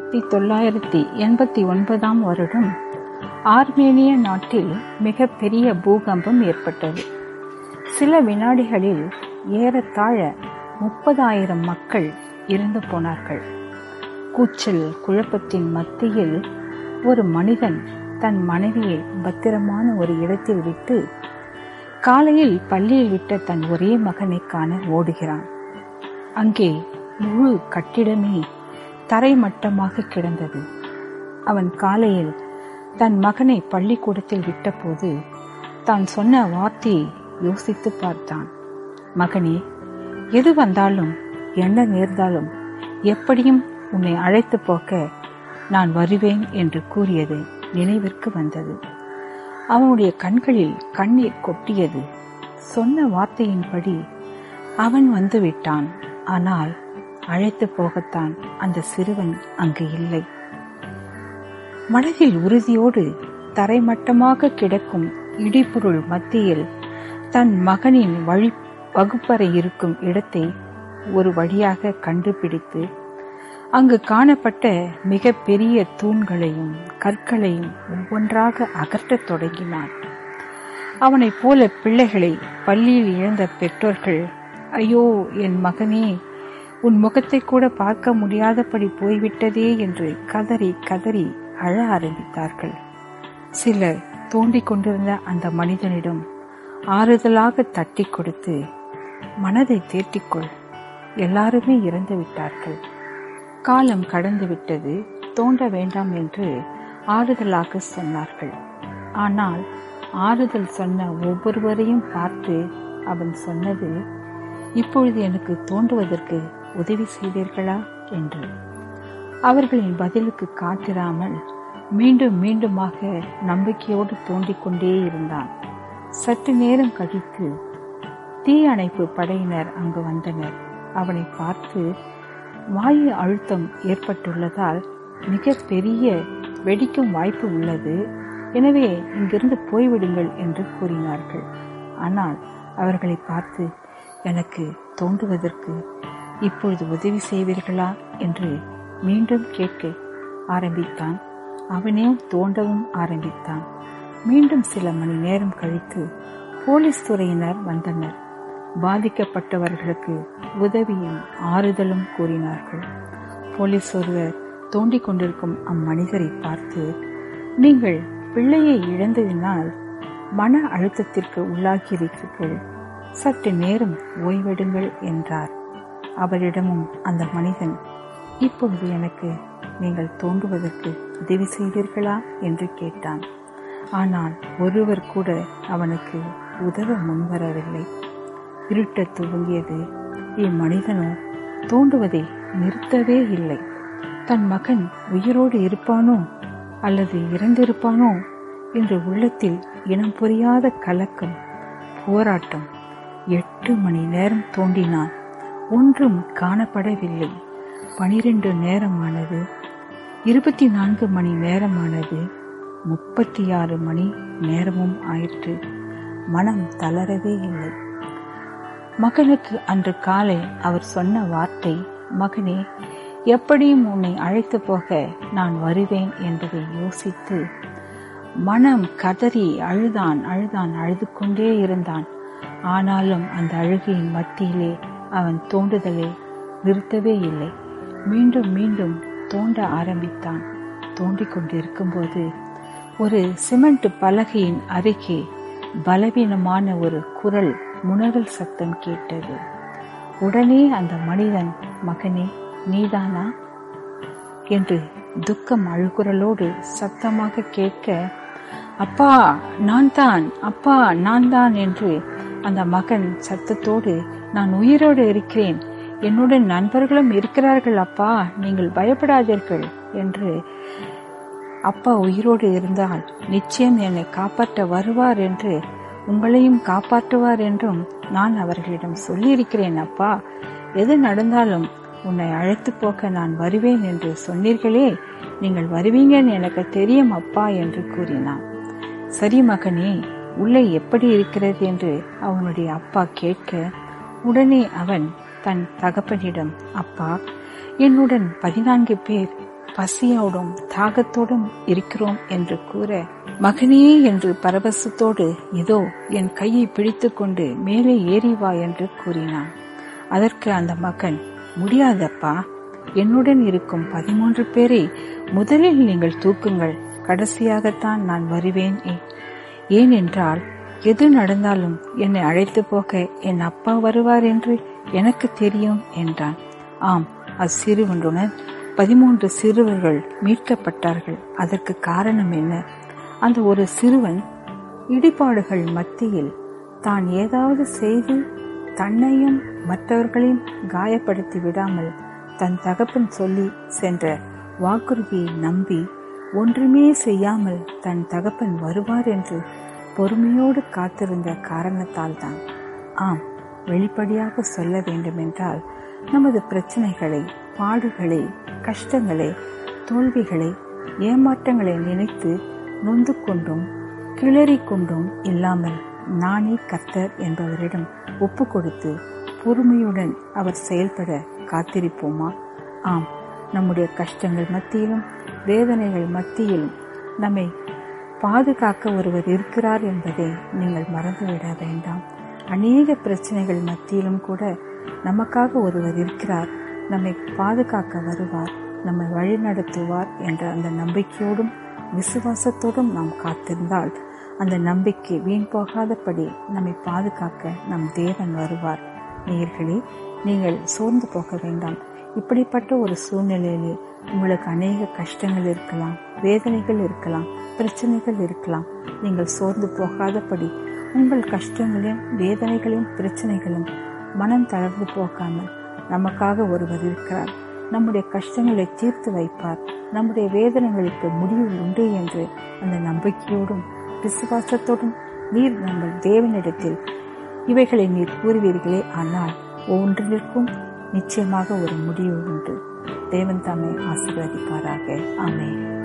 ஆயிரத்தி தொள்ளாயிரத்தி எண்பத்தி ஒன்பதாம் வருடம் ஆர்மேனிய நாட்டில் மிகப்பெரிய பூகம்பம் ஏற்பட்டது சில வினாடிகளில் ஏறத்தாழ முப்பதாயிரம் மக்கள் இறந்து போனார்கள் கூச்சல் குழப்பத்தின் மத்தியில் ஒரு மனிதன் தன் மனைவியை பத்திரமான ஒரு இடத்தில் விட்டு காலையில் பள்ளியில் விட்ட தன் ஒரே மகனை காண ஓடுகிறான் அங்கே முழு கட்டிடமே தரைமட்டமாக கிடந்தது அவன் காலையில் தன் மகனை பள்ளிக்கூடத்தில் விட்டபோது தான் சொன்ன வார்த்தையை யோசித்து பார்த்தான் மகனே எது வந்தாலும் என்ன நேர்ந்தாலும் எப்படியும் உன்னை அழைத்து போக்க நான் வருவேன் என்று கூறியது நினைவிற்கு வந்தது அவனுடைய கண்களில் கண்ணீர் கொட்டியது சொன்ன வார்த்தையின்படி அவன் வந்து விட்டான் ஆனால் அழைத்து போகத்தான் அந்த சிறுவன் அங்கு இல்லை மனதில் உறுதியோடு தரைமட்டமாக கிடக்கும் இடிபொருள் மத்தியில் தன் மகனின் வழி வகுப்பறை இருக்கும் இடத்தை ஒரு வழியாக கண்டுபிடித்து அங்கு காணப்பட்ட மிக பெரிய தூண்களையும் கற்களையும் ஒவ்வொன்றாக அகற்றத் தொடங்கினான் அவனைப் போல பிள்ளைகளை பள்ளியில் இழந்த பெற்றோர்கள் ஐயோ என் மகனே உன் முகத்தை கூட பார்க்க முடியாதபடி போய்விட்டதே என்று கதறி கதறி அழ ஆரம்பித்தார்கள் சிலர் தோண்டிக் கொண்டிருந்த அந்த மனிதனிடம் ஆறுதலாக தட்டி கொடுத்து மனதை தேர்த்திக்கொள் எல்லாருமே இறந்து விட்டார்கள் காலம் கடந்து விட்டது தோண்ட வேண்டாம் என்று ஆறுதலாக சொன்னார்கள் ஆனால் ஆறுதல் சொன்ன ஒவ்வொருவரையும் பார்த்து அவன் சொன்னது இப்பொழுது எனக்கு தோண்டுவதற்கு உதவி செய்தீர்களா என்று அவர்களின் பதிலுக்கு காத்திராமல் மீண்டும் மீண்டுமாக நம்பிக்கையோடு தோண்டிக் கொண்டே இருந்தான் சற்று நேரம் கழித்து தீ அணைப்பு படையினர் அங்கு வந்தனர் அவனை பார்த்து வாயு அழுத்தம் ஏற்பட்டுள்ளதால் மிக பெரிய வெடிக்கும் வாய்ப்பு உள்ளது எனவே இங்கிருந்து போய்விடுங்கள் என்று கூறினார்கள் ஆனால் அவர்களை பார்த்து எனக்கு தோண்டுவதற்கு இப்பொழுது உதவி செய்வீர்களா என்று மீண்டும் கேட்க ஆரம்பித்தான் அவனே தோண்டவும் ஆரம்பித்தான் மீண்டும் சில மணி நேரம் கழித்து போலீஸ் துறையினர் வந்தனர் பாதிக்கப்பட்டவர்களுக்கு உதவியும் ஆறுதலும் கூறினார்கள் போலீஸ் ஒருவர் தோண்டிக் கொண்டிருக்கும் அம்மனிதரை பார்த்து நீங்கள் பிள்ளையை இழந்ததினால் மன அழுத்தத்திற்கு உள்ளாகிறீர்கள் சற்று நேரம் ஓய்வெடுங்கள் என்றார் அவரிடமும் அந்த மனிதன் இப்பொழுது எனக்கு நீங்கள் தோண்டுவதற்கு உதவி செய்வீர்களா என்று கேட்டான் ஆனால் ஒருவர் கூட அவனுக்கு உதவ முன்வரவில்லை இருட்டத் துவங்கியது இம்மனிதனோ தோண்டுவதை நிறுத்தவே இல்லை தன் மகன் உயிரோடு இருப்பானோ அல்லது இறந்திருப்பானோ என்று உள்ளத்தில் இனம் புரியாத கலக்கம் போராட்டம் எட்டு மணி நேரம் தோண்டினான் ஒன்றும் காணப்படவில்லை பனிரெண்டு நேரமானது இருபத்தி நான்கு மணி நேரமானது முப்பத்தி ஆறு மணி நேரமும் ஆயிற்று மனம் தளரவே இல்லை மகனுக்கு அன்று காலை அவர் சொன்ன வார்த்தை மகனே எப்படியும் உன்னை அழைத்து போக நான் வருவேன் என்பதை யோசித்து மனம் கதறி அழுதான் அழுதான் அழுது கொண்டே இருந்தான் ஆனாலும் அந்த அழுகையின் மத்தியிலே அவன் தோண்டுதலை நிறுத்தவே இல்லை மீண்டும் மீண்டும் தோண்ட ஆரம்பித்தான் தோண்டிக் கொண்டிருக்கும்போது ஒரு சிமெண்ட் பலகையின் அருகே பலவீனமான ஒரு குரல் முனகல் சத்தம் கேட்டது உடனே அந்த மனிதன் மகனே நீதானா என்று துக்கம் அழுகுரலோடு சத்தமாக கேட்க அப்பா நான் தான் அப்பா நான் தான் என்று அந்த மகன் சத்தத்தோடு நான் உயிரோடு இருக்கிறேன் என்னுடன் நண்பர்களும் இருக்கிறார்கள் அப்பா நீங்கள் பயப்படாதீர்கள் என்று அப்பா உயிரோடு இருந்தால் நிச்சயம் என்னை காப்பாற்ற வருவார் என்று உங்களையும் காப்பாற்றுவார் என்றும் நான் அவர்களிடம் சொல்லியிருக்கிறேன் அப்பா எது நடந்தாலும் உன்னை அழைத்து போக்க நான் வருவேன் என்று சொன்னீர்களே நீங்கள் வருவீங்கன்னு எனக்கு தெரியும் அப்பா என்று கூறினான் சரி மகனே உள்ளே எப்படி இருக்கிறது என்று அவனுடைய அப்பா கேட்க உடனே அவன் தன் தகப்பனிடம் அப்பா என்னுடன் பதினான்கு பேர் பசியோடும் தாகத்தோடும் இருக்கிறோம் என்று கூற மகனே என்று பரவசத்தோடு இதோ என் கையை பிடித்துக்கொண்டு மேலே ஏறி வா என்று கூறினான் அதற்கு அந்த மகன் முடியாதப்பா என்னுடன் இருக்கும் பதிமூன்று பேரை முதலில் நீங்கள் தூக்குங்கள் கடைசியாகத்தான் நான் வருவேன் ஏனென்றால் எது நடந்தாலும் என்னை அழைத்து போக என் அப்பா வருவார் என்று எனக்கு தெரியும் என்றான் ஆம் அச்சிறுவனுடன் பதிமூன்று சிறுவர்கள் மீட்கப்பட்டார்கள் அதற்கு காரணம் என்ன அந்த ஒரு சிறுவன் இடிபாடுகள் மத்தியில் தான் ஏதாவது செய்து தன்னையும் மற்றவர்களையும் காயப்படுத்தி விடாமல் தன் தகப்பன் சொல்லி சென்ற வாக்குறுதியை நம்பி ஒன்றுமே செய்யாமல் தன் தகப்பன் வருவார் என்று பொறுமையோடு காத்திருந்த காரணத்தால் தான் ஆம் வெளிப்படையாக சொல்ல வேண்டுமென்றால் நமது பிரச்சனைகளை பாடுகளை கஷ்டங்களை தோல்விகளை ஏமாற்றங்களை நினைத்து நொந்து கொண்டும் கிளறி கொண்டும் இல்லாமல் நானே கர்த்தர் என்பவரிடம் ஒப்பு கொடுத்து பொறுமையுடன் அவர் செயல்பட காத்திருப்போமா ஆம் நம்முடைய கஷ்டங்கள் மத்தியிலும் வேதனைகள் மத்தியிலும் நம்மை பாதுகாக்க ஒருவர் இருக்கிறார் என்பதை நீங்கள் மறந்துவிட வேண்டாம் அநேக பிரச்சனைகள் மத்தியிலும் கூட நமக்காக ஒருவர் இருக்கிறார் நம்மை பாதுகாக்க வருவார் நம்மை வழிநடத்துவார் என்ற அந்த நம்பிக்கையோடும் விசுவாசத்தோடும் நாம் காத்திருந்தால் அந்த நம்பிக்கை வீண் போகாதபடி நம்மை பாதுகாக்க நம் தேவன் வருவார் நேர்களே நீங்கள் சோர்ந்து போக வேண்டாம் இப்படிப்பட்ட ஒரு சூழ்நிலையிலே உங்களுக்கு அநேக கஷ்டங்கள் இருக்கலாம் வேதனைகள் இருக்கலாம் பிரச்சனைகள் இருக்கலாம் நீங்கள் சோர்ந்து போகாதபடி உங்கள் கஷ்டங்களையும் வேதனைகளையும் பிரச்சனைகளும் மனம் தளர்ந்து போகாமல் நமக்காக ஒருவர் இருக்கிறார் நம்முடைய கஷ்டங்களை தீர்த்து வைப்பார் நம்முடைய வேதனைகளுக்கு முடிவு உண்டு என்று அந்த நம்பிக்கையோடும் விசுவாசத்தோடும் நீர் நம்ம தேவனிடத்தில் இவைகளை நீர் கூறுவீர்களே ஆனால் ஒவ்வொன்றிற்கும் நிச்சயமாக ஒரு முடிவு உண்டு தேவன் தாமே ஆசீர்வதிப்பாராக ஆமே